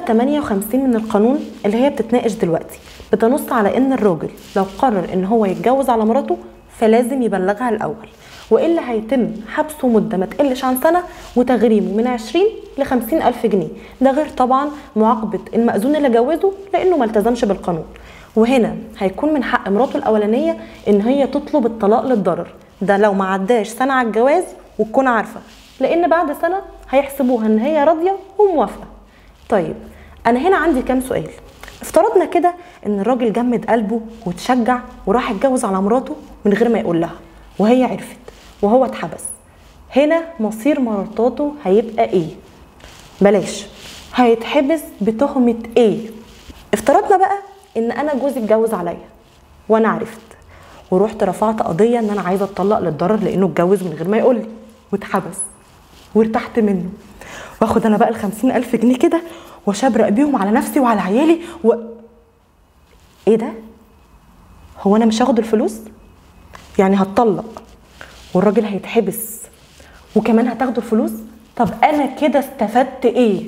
المادة 58 من القانون اللي هي بتتناقش دلوقتي بتنص على ان الراجل لو قرر ان هو يتجوز على مراته فلازم يبلغها الاول والا هيتم حبسه مده ما تقلش عن سنه وتغريمه من 20 ل 50 الف جنيه ده غير طبعا معاقبه المأذون اللي جوزه لانه ما التزمش بالقانون وهنا هيكون من حق مراته الاولانيه ان هي تطلب الطلاق للضرر ده لو ما عداش سنه على الجواز وتكون عارفه لان بعد سنه هيحسبوها ان هي راضيه وموافقه طيب انا هنا عندي كام سؤال افترضنا كده ان الراجل جمد قلبه وتشجع وراح يتجوز على مراته من غير ما يقول لها وهي عرفت وهو اتحبس هنا مصير مراتاته هيبقى ايه بلاش هيتحبس بتهمة ايه افترضنا بقى ان انا جوزي اتجوز عليا وانا عرفت ورحت رفعت قضية ان انا عايزة اتطلق للضرر لانه اتجوز من غير ما يقول لي واتحبس وارتحت منه واخد انا بقى الخمسين الف جنيه كده واشبرق بيهم على نفسي وعلى عيالي و... ايه ده هو انا مش هاخد الفلوس يعني هتطلق والراجل هيتحبس وكمان هتاخدوا الفلوس طب انا كده استفدت ايه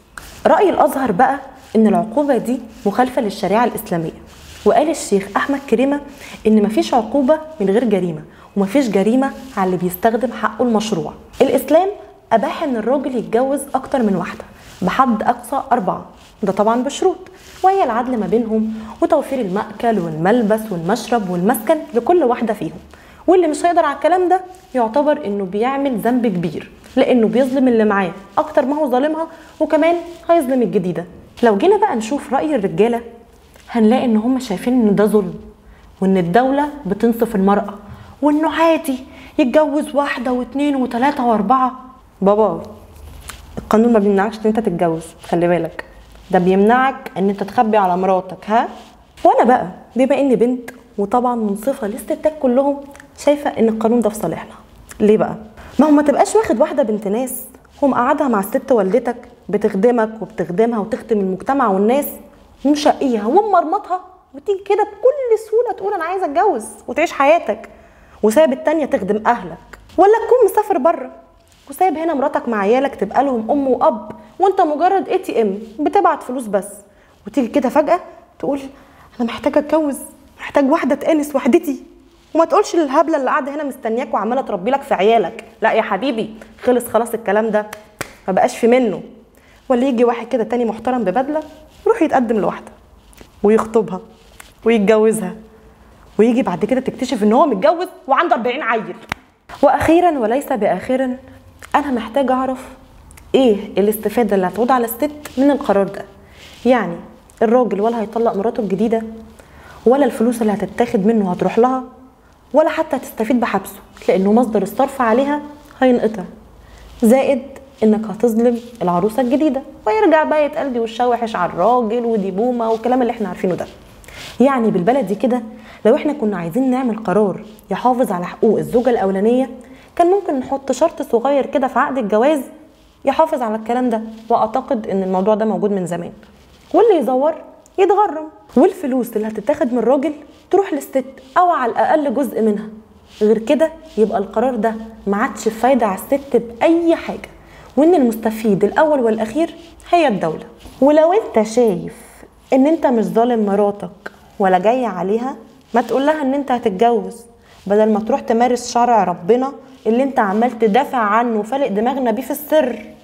راي الازهر بقى ان العقوبه دي مخالفه للشريعه الاسلاميه وقال الشيخ احمد كريمه ان مفيش عقوبه من غير جريمه ومفيش جريمه على اللي بيستخدم حقه المشروع الاسلام اباح ان الراجل يتجوز اكتر من واحده بحد اقصى اربعه ده طبعا بشروط وهي العدل ما بينهم وتوفير المأكل والملبس والمشرب والمسكن لكل واحده فيهم واللي مش هيقدر على الكلام ده يعتبر انه بيعمل ذنب كبير لانه بيظلم اللي معاه اكتر ما هو ظالمها وكمان هيظلم الجديده لو جينا بقى نشوف راي الرجاله هنلاقي ان هم شايفين ان ده ظلم وان الدوله بتنصف المراه وانه عادي يتجوز واحده واثنين وثلاثه واربعه بابا القانون ما بيمنعكش ان انت تتجوز خلي بالك ده بيمنعك ان انت تخبي على مراتك ها وانا بقى بما اني بنت وطبعا منصفه للستات كلهم شايفه ان القانون ده في صالحنا ليه بقى ما هو ما تبقاش واخد واحده بنت ناس ومقعدها مع الست والدتك بتخدمك وبتخدمها وتخدم المجتمع والناس ومشقيها ومرمطها وتيجي كده بكل سهوله تقول انا عايزه اتجوز وتعيش حياتك وسايب التانية تخدم اهلك ولا تكون مسافر بره وسايب هنا مراتك مع عيالك تبقى لهم ام واب وانت مجرد اي تي ام بتبعت فلوس بس وتيجي كده فجاه تقول انا محتاجه اتجوز محتاج واحده تانس وحدتي وما تقولش للهبله اللي قاعده هنا مستنياك وعماله تربي لك في عيالك لا يا حبيبي خلص خلاص الكلام ده ما بقاش في منه ولا يجي واحد كده تاني محترم ببدله يروح يتقدم لواحده ويخطبها ويتجوزها ويجي بعد كده تكتشف ان هو متجوز وعنده 40 عيل واخيرا وليس باخرا انا محتاجه اعرف ايه الاستفاده اللي هتعود على الست من القرار ده يعني الراجل ولا هيطلق مراته الجديده ولا الفلوس اللي هتتاخد منه هتروح لها ولا حتى هتستفيد بحبسه لانه مصدر الصرف عليها هينقطع زائد انك هتظلم العروسه الجديده ويرجع بقى يتقال دي وشها وحش على الراجل ودي بومه والكلام اللي احنا عارفينه ده يعني بالبلدي كده لو احنا كنا عايزين نعمل قرار يحافظ على حقوق الزوجه الاولانيه كان ممكن نحط شرط صغير كده في عقد الجواز يحافظ على الكلام ده واعتقد ان الموضوع ده موجود من زمان واللي يزور يتغرم والفلوس اللي هتتاخد من الراجل تروح للست او على الاقل جزء منها غير كده يبقى القرار ده ما عادش فايده على الست باي حاجه وان المستفيد الاول والاخير هي الدوله ولو انت شايف ان انت مش ظالم مراتك ولا جاي عليها ما تقول لها ان انت هتتجوز بدل ما تروح تمارس شرع ربنا اللي انت عمال تدافع عنه وفالق دماغنا بيه في السر